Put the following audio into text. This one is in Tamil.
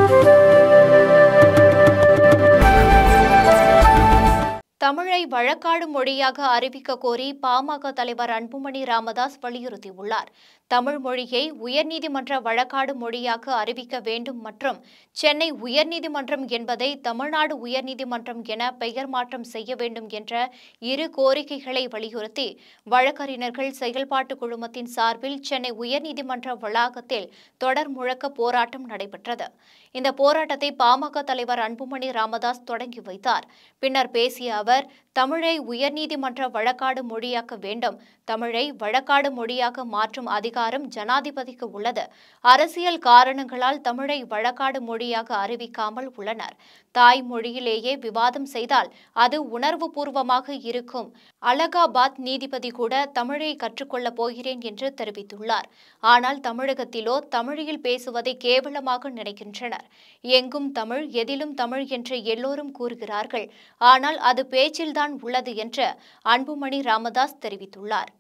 தமிழை வழக்காடு மொழியாக அறிவிக்க கோரி பாமக தலைவர் அன்புமணி ராமதாஸ் வலியுறுத்தியுள்ளார் தமிழ் மொழியை உயர்நீதிமன்ற வழக்காடு மொழியாக அறிவிக்க வேண்டும் மற்றும் சென்னை உயர்நீதிமன்றம் என்பதை தமிழ்நாடு உயர்நீதிமன்றம் என பெயர் மாற்றம் செய்ய வேண்டும் என்ற இரு கோரிக்கைகளை வலியுறுத்தி வழக்கறிஞர்கள் செயல்பாட்டு குழுமத்தின் சார்பில் சென்னை உயர்நீதிமன்ற வளாகத்தில் தொடர் முழக்க போராட்டம் நடைபெற்றது இந்த போராட்டத்தை பாமக தலைவர் அன்புமணி ராமதாஸ் தொடங்கி வைத்தார் பின்னர் பேசிய அவர் தமிழை உயர்நீதிமன்ற வழக்காடு மொழியாக்க வேண்டும் தமிழை வழக்காடு மொழியாக மாற்றும் அதிகாரம் ஜனாதிபதிக்கு உள்ளது அரசியல் காரணங்களால் தமிழை வழக்காடு மொழியாக அறிவிக்காமல் உள்ளனர் தாய் மொழியிலேயே விவாதம் செய்தால் அது உணர்வுபூர்வமாக இருக்கும் அலகாபாத் நீதிபதி கூட தமிழை கற்றுக்கொள்ளப் போகிறேன் என்று தெரிவித்துள்ளார் ஆனால் தமிழகத்திலோ தமிழில் பேசுவதை கேவலமாக நினைக்கின்றனர் எங்கும் தமிழ் எதிலும் தமிழ் என்று எல்லோரும் கூறுகிறார்கள் ஆனால் அது பேச்சில்தான் உள்ளது என்று அன்புமணி ராமதாஸ் தெரிவித்துள்ளார்